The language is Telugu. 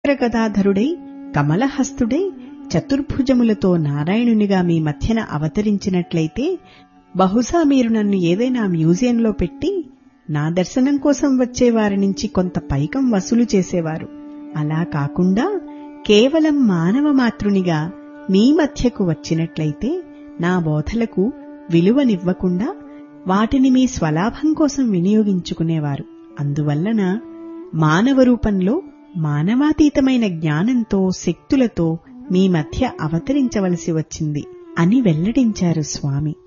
గదాధరుడై కమలహస్తుడై చతుర్భుజములతో నారాయణునిగా మీ మధ్యన అవతరించినట్లయితే బహుశా మీరు నన్ను ఏదైనా మ్యూజియంలో పెట్టి నా దర్శనం కోసం వచ్చే వారి నుంచి కొంత పైకం వసూలు చేసేవారు అలా కాకుండా కేవలం మానవ మాతృనిగా మీ మధ్యకు వచ్చినట్లయితే నా బోధలకు విలువనివ్వకుండా వాటిని మీ స్వలాభం కోసం వినియోగించుకునేవారు అందువల్లన మానవ రూపంలో మానవాతీతమైన జ్ఞానంతో శక్తులతో మీ మధ్య అవతరించవలసి వచ్చింది అని వెల్లడించారు స్వామి